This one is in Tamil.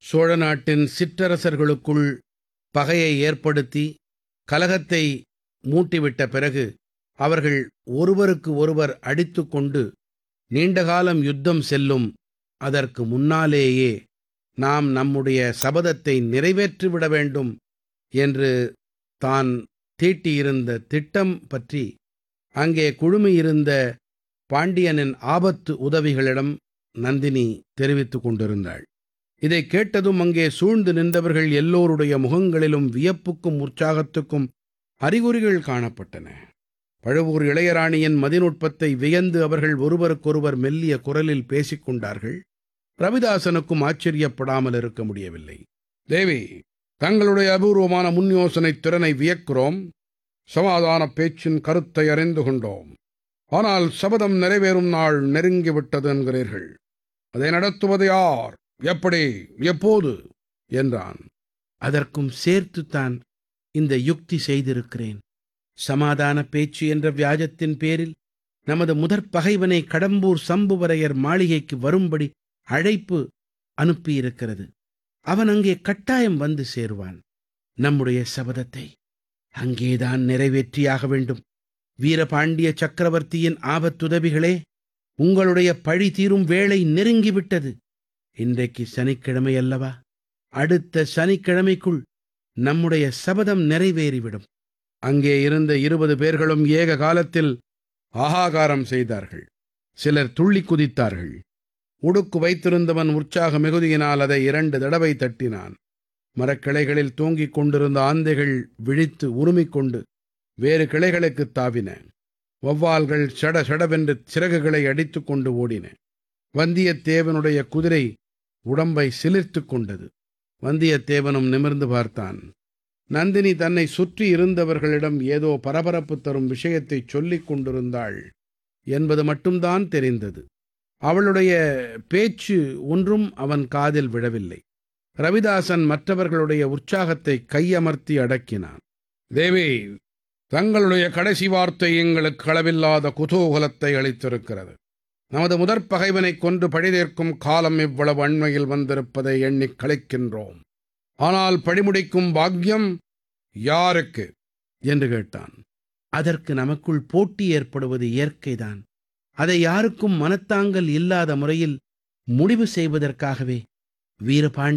சோழ நாட்டின் சிற்றரசர்களுக்குள் பகையை ஏற்படுத்தி கலகத்தை மூட்டிவிட்ட பிறகு அவர்கள் ஒருவருக்கு ஒருவர் அடித்துக் கொண்டு நீண்டகாலம் யுத்தம் செல்லும் அதற்கு முன்னாலேயே நாம் நம்முடைய சபதத்தை நிறைவேற்றிவிட வேண்டும் என்று தான் தீட்டியிருந்த திட்டம் பற்றி அங்கே குழுமியிருந்த பாண்டியனின் ஆபத்து உதவிகளிடம் நந்தினி தெரிவித்துக் கொண்டிருந்தாள் இதைக் கேட்டதும் அங்கே சூழ்ந்து நின்றவர்கள் எல்லோருடைய முகங்களிலும் வியப்புக்கும் உற்சாகத்துக்கும் அறிகுறிகள் காணப்பட்டன பழுவூர் இளையராணியின் மதிநுட்பத்தை வியந்து அவர்கள் ஒருவருக்கொருவர் மெல்லிய குரலில் பேசிக் கொண்டார்கள் ரவிதாசனுக்கும் ஆச்சரியப்படாமல் இருக்க முடியவில்லை தேவி தங்களுடைய அபூர்வமான முன் யோசனை திறனை வியக்கிறோம் சமாதான பேச்சின் கருத்தை அறிந்து கொண்டோம் ஆனால் சபதம் நிறைவேறும் நாள் நெருங்கிவிட்டது என்கிறீர்கள் அதை நடத்துவது யார் எப்படி எப்போது என்றான் அதற்கும் சேர்த்துத்தான் இந்த யுக்தி செய்திருக்கிறேன் சமாதான பேச்சு என்ற வியாஜத்தின் பேரில் நமது முதற் பகைவனை கடம்பூர் சம்புவரையர் மாளிகைக்கு வரும்படி அழைப்பு அனுப்பியிருக்கிறது அவன் அங்கே கட்டாயம் வந்து சேருவான் நம்முடைய சபதத்தை அங்கேதான் நிறைவேற்றியாக வேண்டும் வீரபாண்டிய சக்கரவர்த்தியின் ஆபத்துதவிகளே உங்களுடைய பழி தீரும் வேளை நெருங்கிவிட்டது இன்றைக்கு சனிக்கிழமை அல்லவா அடுத்த சனிக்கிழமைக்குள் நம்முடைய சபதம் நிறைவேறிவிடும் அங்கே இருந்த இருபது பேர்களும் ஏக காலத்தில் ஆகாகாரம் செய்தார்கள் சிலர் துள்ளி குதித்தார்கள் உடுக்கு வைத்திருந்தவன் உற்சாக மிகுதியினால் அதை இரண்டு தடவை தட்டினான் மரக்கிளைகளில் தூங்கிக் கொண்டிருந்த ஆந்தைகள் விழித்து உருமிக்கொண்டு வேறு கிளைகளுக்குத் தாவின வௌவால்கள் சட சடவென்று சிறகுகளை அடித்துக் கொண்டு ஓடின வந்தியத்தேவனுடைய குதிரை உடம்பை சிலிர்த்துக் கொண்டது வந்தியத்தேவனும் நிமிர்ந்து பார்த்தான் நந்தினி தன்னை சுற்றி இருந்தவர்களிடம் ஏதோ பரபரப்பு தரும் விஷயத்தைச் சொல்லிக் கொண்டிருந்தாள் என்பது மட்டும்தான் தெரிந்தது அவளுடைய பேச்சு ஒன்றும் அவன் காதில் விழவில்லை ரவிதாசன் மற்றவர்களுடைய உற்சாகத்தை கையமர்த்தி அடக்கினான் தேவி தங்களுடைய கடைசி வார்த்தை எங்களுக்கு அளவில்லாத குதூகலத்தை அளித்திருக்கிறது நமது முதற் பகைவனைக் கொன்று பழிதேற்கும் காலம் இவ்வளவு அண்மையில் வந்திருப்பதை எண்ணிக் கழிக்கின்றோம் ஆனால் பழிமுடிக்கும் பாக்கியம் யாருக்கு என்று கேட்டான் அதற்கு நமக்குள் போட்டி ஏற்படுவது இயற்கைதான் அதை யாருக்கும் மனத்தாங்கல் இல்லாத முறையில் முடிவு செய்வதற்காகவே வீரபாண்டி